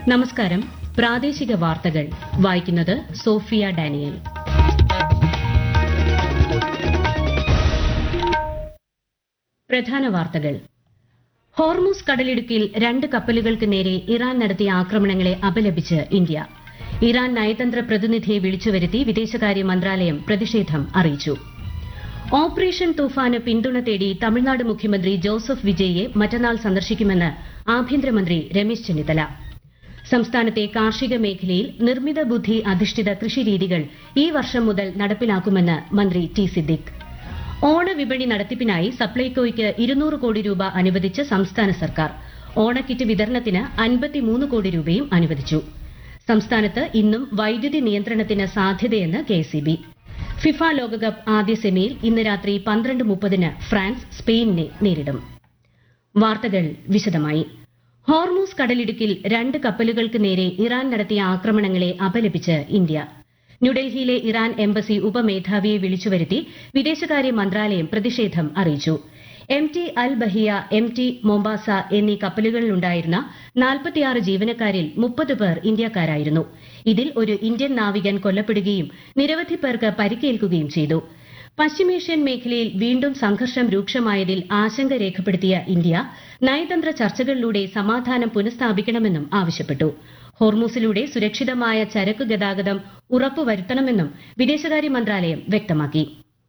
നമസ്കാരം പ്രാദേശിക വാർത്തകൾ വായിക്കുന്നത് സോഫിയ ഡാനിയൽ പ്രധാന വാർത്തകൾ ഹോർമൂസ് കടലിടുക്കിൽ രണ്ട് കപ്പലുകൾക്ക് നേരെ ഇറാൻ നടത്തിയ ആക്രമണങ്ങളെ അപലപിച്ച് ഇന്ത്യ ഇറാൻ നയതന്ത്ര പ്രതിനിധിയെ വിളിച്ചുവരുത്തി വിദേശകാര്യ മന്ത്രാലയം പ്രതിഷേധം അറിയിച്ചു ഓപ്പറേഷൻ തൂഫാന് പിന്തുണ തേടി തമിഴ്നാട് മുഖ്യമന്ത്രി ജോസഫ് വിജയിയെ മറ്റന്നാൾ സന്ദർശിക്കുമെന്ന് ആഭ്യന്തരമന്ത്രി രമേശ് ചെന്നിത്തല സംസ്ഥാനത്തെ കാർഷിക മേഖലയിൽ നിർമ്മിത ബുദ്ധി അധിഷ്ഠിത കൃഷിരീതികൾ ഈ വർഷം മുതൽ നടപ്പിലാക്കുമെന്ന് മന്ത്രി ടി സിദ്ദിഖ് ഓണവിപണി നടത്തിപ്പിനായി സപ്ലൈകോയ്ക്ക് ഇരുന്നൂറ് കോടി രൂപ അനുവദിച്ച് സംസ്ഥാന സർക്കാർ ഓണക്കിറ്റ് വിതരണത്തിന് അൻപത്തിമൂന്ന് കോടി രൂപയും അനുവദിച്ചു സംസ്ഥാനത്ത് ഇന്നും വൈദ്യുതി നിയന്ത്രണത്തിന് സാധ്യതയെന്ന് കെഎസ്ഇബി ഫിഫ ലോകകപ്പ് ആദ്യ സെമിയിൽ ഇന്ന് രാത്രി പന്ത്രണ്ട് മുപ്പതിന് ഫ്രാൻസ് സ്പെയിനിനെ നേരിടും വാർത്തകൾ വിശദമായി ഹോർമൂസ് കടലിടുക്കിൽ രണ്ട് കപ്പലുകൾക്ക് നേരെ ഇറാൻ നടത്തിയ ആക്രമണങ്ങളെ അപലപിച്ച് ഇന്ത്യ ന്യൂഡൽഹിയിലെ ഇറാൻ എംബസി ഉപമേധാവിയെ വിളിച്ചുവരുത്തി വിദേശകാര്യ മന്ത്രാലയം പ്രതിഷേധം അറിയിച്ചു M T Al Bahia M T Mombasa എന്നീ കപ്പലുകളിലുണ്ടായിരുന്ന നാൽപ്പത്തിയാറ് ജീവനക്കാരിൽ മുപ്പത് പേർ ഇന്ത്യക്കാരായിരുന്നു ഇതിൽ ഒരു ഇന്ത്യൻ നാവികൻ കൊല്ലപ്പെടുകയും നിരവധി പേർക്ക് പരിക്കേൽക്കുകയും ചെയ്തു പശ്ചിമേഷ്യൻ മേഖലയിൽ വീണ്ടും സംഘർഷം രൂക്ഷമായതിൽ ആശങ്ക രേഖപ്പെടുത്തിയ ഇന്ത്യ നയതന്ത്ര ചർച്ചകളിലൂടെ സമാധാനം പുനഃസ്ഥാപിക്കണമെന്നും ആവശ്യപ്പെട്ടു ഹോർമൂസിലൂടെ സുരക്ഷിതമായ ചരക്ക് ഗതാഗതം ഉറപ്പുവരുത്തണമെന്നും വിദേശകാര്യ മന്ത്രാലയം വ്യക്തമാക്കി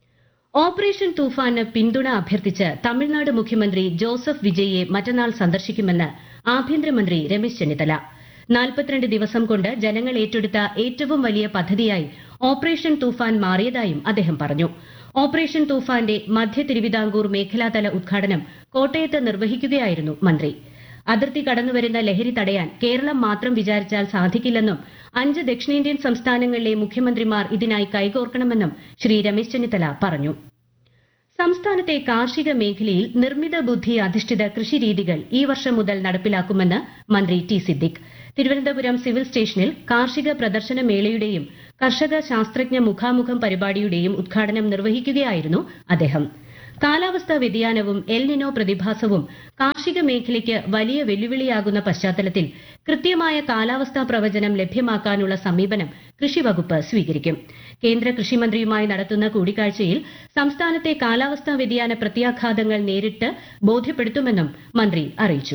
ഓപ്പറേഷൻ തൂഫാന് പിന്തുണ അഭ്യർത്ഥിച്ച് തമിഴ്നാട് മുഖ്യമന്ത്രി ജോസഫ് വിജയിയെ മറ്റന്നാൾ സന്ദർശിക്കുമെന്ന് ആഭ്യന്തരമന്ത്രി രമേശ് ചെന്നിത്തല നാൽപ്പത്തിരണ്ട് ദിവസം കൊണ്ട് ജനങ്ങൾ ഏറ്റെടുത്ത ഏറ്റവും വലിയ പദ്ധതിയായി ഓപ്പറേഷൻ തൂഫാൻ മാറിയതായും അദ്ദേഹം പറഞ്ഞു ഓപ്പറേഷൻ തൂഫാന്റെ മധ്യ തിരുവിതാംകൂർ മേഖലാതല ഉദ്ഘാടനം കോട്ടയത്ത് നിർവഹിക്കുകയായിരുന്നു മന്ത്രി അതിർത്തി കടന്നുവരുന്ന ലഹരി തടയാൻ കേരളം മാത്രം വിചാരിച്ചാൽ സാധിക്കില്ലെന്നും അഞ്ച് ദക്ഷിണേന്ത്യൻ സംസ്ഥാനങ്ങളിലെ മുഖ്യമന്ത്രിമാർ ഇതിനായി കൈകോർക്കണമെന്നും ശ്രീ രമേശ് ചെന്നിത്തല പറഞ്ഞു സംസ്ഥാനത്തെ കാർഷിക മേഖലയിൽ നിർമ്മിത ബുദ്ധി അധിഷ്ഠിത കൃഷിരീതികൾ ഈ വർഷം മുതൽ നടപ്പിലാക്കുമെന്ന് മന്ത്രി ടി സിദ്ദിഖ് തിരുവനന്തപുരം സിവിൽ സ്റ്റേഷനിൽ കാർഷിക പ്രദർശന മേളയുടെയും കർഷക ശാസ്ത്രജ്ഞ മുഖാമുഖം പരിപാടിയുടെയും ഉദ്ഘാടനം നിർവഹിക്കുകയായിരുന്നു അദ്ദേഹം കാലാവസ്ഥാ വ്യതിയാനവും എൽ നിനോ പ്രതിഭാസവും കാർഷിക മേഖലയ്ക്ക് വലിയ വെല്ലുവിളിയാകുന്ന പശ്ചാത്തലത്തിൽ കൃത്യമായ കാലാവസ്ഥാ പ്രവചനം ലഭ്യമാക്കാനുള്ള സമീപനം കൃഷിവകുപ്പ് സ്വീകരിക്കും കേന്ദ്ര കൃഷിമന്ത്രിയുമായി നടത്തുന്ന കൂടിക്കാഴ്ചയിൽ സംസ്ഥാനത്തെ കാലാവസ്ഥാ വ്യതിയാന പ്രത്യാഘാതങ്ങൾ നേരിട്ട് ബോധ്യപ്പെടുത്തുമെന്നും മന്ത്രി അറിയിച്ചു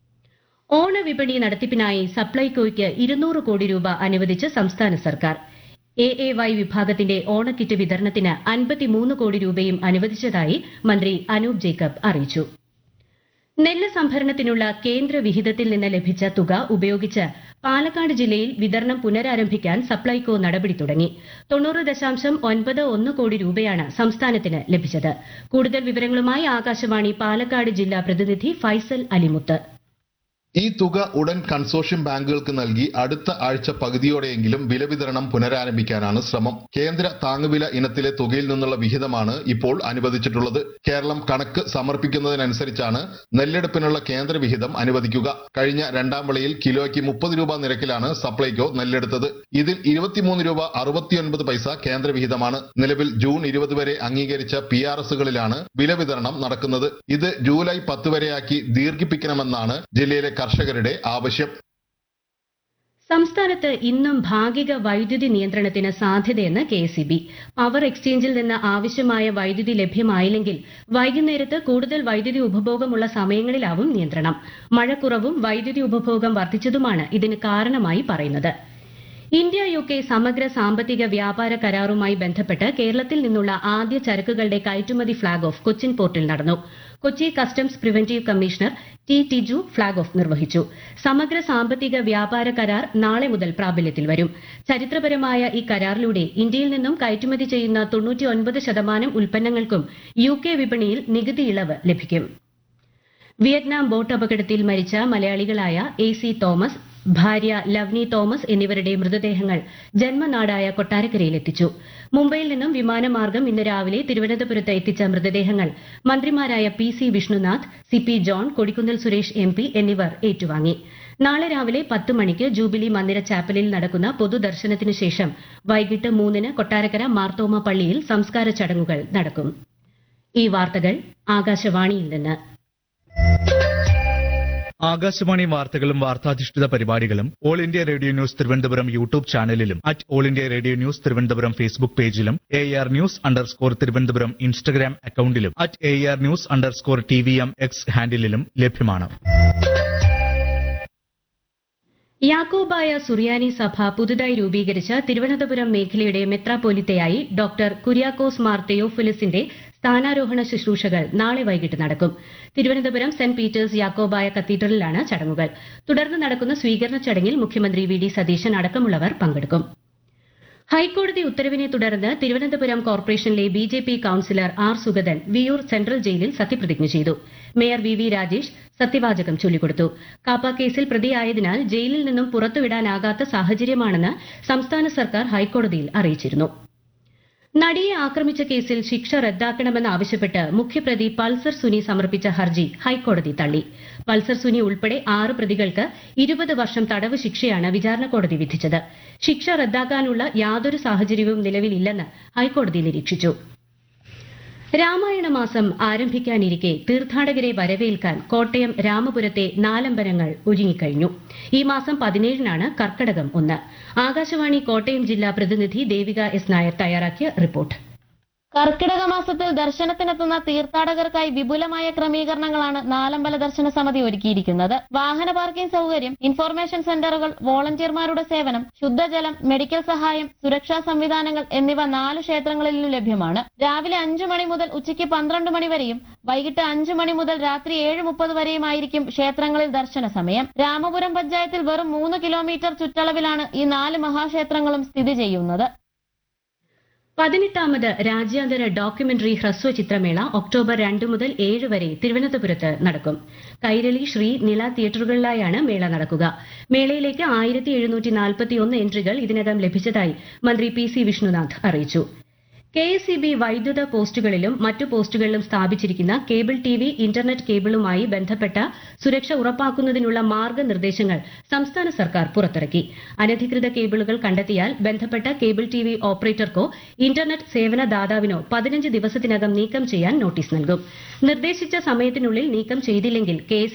ഓണവിപണി നടത്തിപ്പിനായി സപ്ലൈകോയ്ക്ക് ഇരുന്നൂറ് കോടി രൂപ അനുവദിച്ച് സംസ്ഥാന സർക്കാർ എ എ വൈ വിഭാഗത്തിന്റെ ഓണക്കിറ്റ് വിതരണത്തിന് അൻപത്തിമൂന്ന് കോടി രൂപയും അനുവദിച്ചതായി മന്ത്രി അനൂപ് ജേക്കബ് അറിയിച്ചു നെല്ല് സംഭരണത്തിനുള്ള കേന്ദ്ര വിഹിതത്തിൽ നിന്ന് ലഭിച്ച തുക ഉപയോഗിച്ച് പാലക്കാട് ജില്ലയിൽ വിതരണം പുനരാരംഭിക്കാൻ സപ്ലൈകോ നടപടി തുടങ്ങി തൊണ്ണൂറ് ദശാംശം ഒൻപത് ഒന്ന് കോടി രൂപയാണ് സംസ്ഥാനത്തിന് ലഭിച്ചത് കൂടുതൽ വിവരങ്ങളുമായി ആകാശവാണി പാലക്കാട് ജില്ലാ പ്രതിനിധി ഫൈസൽ അലിമുത്ത് ഈ തുക ഉടൻ കൺസോഷ്യം ബാങ്കുകൾക്ക് നൽകി അടുത്ത ആഴ്ച പകുതിയോടെയെങ്കിലും വില വിതരണം പുനരാരംഭിക്കാനാണ് ശ്രമം കേന്ദ്ര താങ്ങുവില ഇനത്തിലെ തുകയിൽ നിന്നുള്ള വിഹിതമാണ് ഇപ്പോൾ അനുവദിച്ചിട്ടുള്ളത് കേരളം കണക്ക് സമർപ്പിക്കുന്നതിനനുസരിച്ചാണ് നെല്ലെടുപ്പിനുള്ള കേന്ദ്ര വിഹിതം അനുവദിക്കുക കഴിഞ്ഞ രണ്ടാം വിളയിൽ കിലോയ്ക്ക് മുപ്പത് രൂപ നിരക്കിലാണ് സപ്ലൈകോ നെല്ലെടുത്തത് ഇതിൽ ഇരുപത്തിമൂന്ന് രൂപ അറുപത്തിയൊൻപത് പൈസ കേന്ദ്ര വിഹിതമാണ് നിലവിൽ ജൂൺ ഇരുപത് വരെ അംഗീകരിച്ച പി ആർ എസുകളിലാണ് വില വിതരണം നടക്കുന്നത് ഇത് ജൂലൈ പത്ത് വരെയാക്കി ദീർഘിപ്പിക്കണമെന്നാണ് ജില്ലയിലെ കർഷകരുടെ ആവശ്യം സംസ്ഥാനത്ത് ഇന്നും ഭാഗിക വൈദ്യുതി നിയന്ത്രണത്തിന് സാധ്യതയെന്ന് കെ എസ് പവർ എക്സ്ചേഞ്ചിൽ നിന്ന് ആവശ്യമായ വൈദ്യുതി ലഭ്യമായില്ലെങ്കിൽ വൈകുന്നേരത്ത് കൂടുതൽ വൈദ്യുതി ഉപഭോഗമുള്ള സമയങ്ങളിലാവും നിയന്ത്രണം മഴക്കുറവും വൈദ്യുതി ഉപഭോഗം വർദ്ധിച്ചതുമാണ് ഇതിന് കാരണമായി പറയുന്നത് ഇന്ത്യ യു കെ സമഗ്ര സാമ്പത്തിക വ്യാപാര കരാറുമായി ബന്ധപ്പെട്ട് കേരളത്തിൽ നിന്നുള്ള ആദ്യ ചരക്കുകളുടെ കയറ്റുമതി ഫ്ളാഗ് ഓഫ് കൊച്ചിൻ പോർട്ടിൽ നടന്നു Kochi customs preventive commissioner T Tiju flag off നിർവഹിച്ചു സമഗ്ര സാമ്പത്തിക വ്യാപാര കരാർ നാളെ മുതൽ പ്രാബല്യത്തിൽ വരും ചരിത്രപരമായ ഈ കരാറിലൂടെ ഇന്ത്യയിൽ നിന്നും കയറ്റുമതി ചെയ്യുന്ന തൊണ്ണൂറ്റിയൊൻപത് ശതമാനം ഉൽപ്പന്നങ്ങൾക്കും യു കെ വിപണിയിൽ നികുതി ഇളവ് ലഭിക്കും വിയറ്റ്നാം ബോട്ട് അപകടത്തിൽ മരിച്ച മലയാളികളായ എ സി തോമസ് ഭാര്യ ലവ്നി തോമസ് എന്നിവരുടെ മൃതദേഹങ്ങൾ ജന്മനാടായ കൊട്ടാരക്കരയിൽ എത്തിച്ചു മുംബൈയിൽ നിന്നും വിമാനമാർഗം ഇന്ന് രാവിലെ തിരുവനന്തപുരത്ത് എത്തിച്ച മൃതദേഹങ്ങൾ മന്ത്രിമാരായ P C Vishnunath C P John Kodikunnil Suresh M P എന്നിവർ ഏറ്റുവാങ്ങി നാളെ രാവിലെ പത്ത് മണിക്ക് ജൂബിലി മന്ദിര ചാപ്പലിൽ നടക്കുന്ന പൊതുദർശനത്തിനു ശേഷം വൈകിട്ട് മൂന്നിന് കൊട്ടാരക്കര മാർത്തോമ പള്ളിയിൽ സംസ്കാര ചടങ്ങുകൾ നടക്കും ഈ വാർത്തകൾ ആകാശവാണിയിൽ നിന്ന് ആകാശവാണി വാർത്തകളും വാർത്താധിഷ്ഠിത പരിപാടികളും all India radio news Thiruvananthapuram YouTube ചാനലിലും at all India radio news Thiruvananthapuram Facebook പേജിലും A R news underscore Thiruvananthapuram Instagram അക്കൌണ്ടിലും at A R news underscore T V M X ഹാൻഡിലും ലഭ്യമാണ് യാക്കോബായ സുറിയാനി സഭ പുതുതായി രൂപീകരിച്ച തിരുവനന്തപുരം മേഖലയുടെ മെത്രാപ്പോലിത്തയായി ഡോക്ടർ കുര്യാക്കോസ് മാർ തെയോഫിലിസിന്റെ സ്ഥാനാരോഹണ ശുശ്രൂഷകൾ നാളെ വൈകിട്ട് നടക്കും തിരുവനന്തപുരം സെന്റ് പീറ്റേഴ്സ് യാക്കോബായ കത്തീഡ്രലിലാണ് ചടങ്ങുകൾ തുടർന്ന് നടക്കുന്ന സ്വീകരണ ചടങ്ങിൽ മുഖ്യമന്ത്രി വി ഡി സതീശൻ അടക്കമുള്ളവർ പങ്കെടുക്കും ഹൈക്കോടതി ഉത്തരവിനെ തുടർന്ന് തിരുവനന്തപുരം കോർപ്പറേഷനിലെ B J P councillor R Sugathan Viyyur central ജയിലിൽ സത്യപ്രതിജ്ഞ ചെയ്തു മേയർ വി വി രാജേഷ് സത്യവാചകം ചൊല്ലിക്കൊടുത്തു കാപ്പ കേസിൽ പ്രതിയായതിനാൽ ജയിലിൽ നിന്നും പുറത്തുവിടാനാകാത്ത സാഹചര്യമാണെന്ന് സംസ്ഥാന സർക്കാർ ഹൈക്കോടതിയിൽ അറിയിച്ചിരുന്നു നടിയെ ആക്രമിച്ച കേസിൽ ശിക്ഷ റദ്ദാക്കണമെന്നാവശ്യപ്പെട്ട് മുഖ്യപ്രതി പൾസർ സുനി സമർപ്പിച്ച ഹർജി ഹൈക്കോടതി തള്ളി പൾസർ സുനി ഉൾപ്പെടെ ആറ് പ്രതികൾക്ക് ഇരുപത് വർഷം തടവ് ശിക്ഷയാണ് വിചാരണ കോടതി വിധിച്ചത് ശിക്ഷ റദ്ദാക്കാനുള്ള യാതൊരു സാഹചര്യവും നിലവിലില്ലെന്ന് ഹൈക്കോടതി നിരീക്ഷിച്ചു രാമായണ മാസം ആരംഭിക്കാനിരിക്കെ തീർത്ഥാടകരെ വരവേൽക്കാൻ കോട്ടയം രാമപുരത്തെ നാലമ്പലങ്ങൾ ഒരുങ്ങിക്കഴിഞ്ഞു ഈ മാസം പതിനേഴിനാണ് കർക്കടകം ഒന്ന് ആകാശവാണി കോട്ടയം ജില്ലാ പ്രതിനിധി ദേവിക എസ് നായർ തയ്യാറാക്കിയ റിപ്പോർട്ട് കർക്കിടക മാസത്തിൽ ദർശനത്തിനെത്തുന്ന തീർത്ഥാടകർക്കായി വിപുലമായ ക്രമീകരണങ്ങളാണ് നാലമ്പല ദർശന സമിതി ഒരുക്കിയിരിക്കുന്നത് വാഹന പാർക്കിംഗ് സൗകര്യം ഇൻഫോർമേഷൻ സെന്ററുകൾ വോളണ്ടിയർമാരുടെ സേവനം ശുദ്ധജലം മെഡിക്കൽ സഹായം സുരക്ഷാ സംവിധാനങ്ങൾ എന്നിവ നാല് ക്ഷേത്രങ്ങളിലും ലഭ്യമാണ് രാവിലെ അഞ്ചു മണി മുതൽ ഉച്ചയ്ക്ക് പന്ത്രണ്ട് മണി വരെയും വൈകിട്ട് അഞ്ചു മണി മുതൽ രാത്രി ഏഴ് മുപ്പത് വരെയുമായിരിക്കും ക്ഷേത്രങ്ങളിൽ ദർശന സമയം രാമപുരം പഞ്ചായത്തിൽ വെറും മൂന്ന് കിലോമീറ്റർ ചുറ്റളവിലാണ് ഈ നാല് മഹാക്ഷേത്രങ്ങളും സ്ഥിതി ചെയ്യുന്നത് പതിനെട്ടാമത് രാജ്യാന്തര ഡോക്യുമെന്ററി ഹ്രസ്വ ചിത്രമേള ഒക്ടോബർ രണ്ട് മുതൽ ഏഴ് വരെ തിരുവനന്തപുരത്ത് നടക്കും കൈരളി ശ്രീ നില തിയേറ്ററുകളിലായാണ് മേള നടക്കുക മേളയിലേക്ക് ആയിരത്തി എഴുന്നൂറ്റി നാൽപ്പത്തിയൊന്ന് എൻട്രികൾ ഇതിനകം ലഭിച്ചതായി മന്ത്രി പി സി വിഷ്ണുനാഥ് അറിയിച്ചു കെ എസ് ഇ ബി വൈദ്യുത പോസ്റ്റുകളിലും മറ്റു പോസ്റ്റുകളിലും സ്ഥാപിച്ചിരിക്കുന്ന കേബിൾ ടി വി ഇന്റർനെറ്റ് കേബിളുമായി ബന്ധപ്പെട്ട സുരക്ഷ ഉറപ്പാക്കുന്നതിനുള്ള മാർഗനിർദ്ദേശങ്ങൾ സംസ്ഥാന സർക്കാർ പുറത്തിറക്കി അനധികൃത കേബിളുകൾ കണ്ടെത്തിയാൽ ബന്ധപ്പെട്ട കേബിൾ ടി വി ഓപ്പറേറ്റർക്കോ ഇന്റർനെറ്റ് സേവന ദാതാവിനോ പതിനഞ്ച് ദിവസത്തിനകം നീക്കം ചെയ്യാൻ നോട്ടീസ് നൽകും നിർദ്ദേശിച്ച സമയത്തിനുള്ളിൽ നീക്കം ചെയ്തില്ലെങ്കിൽ കെ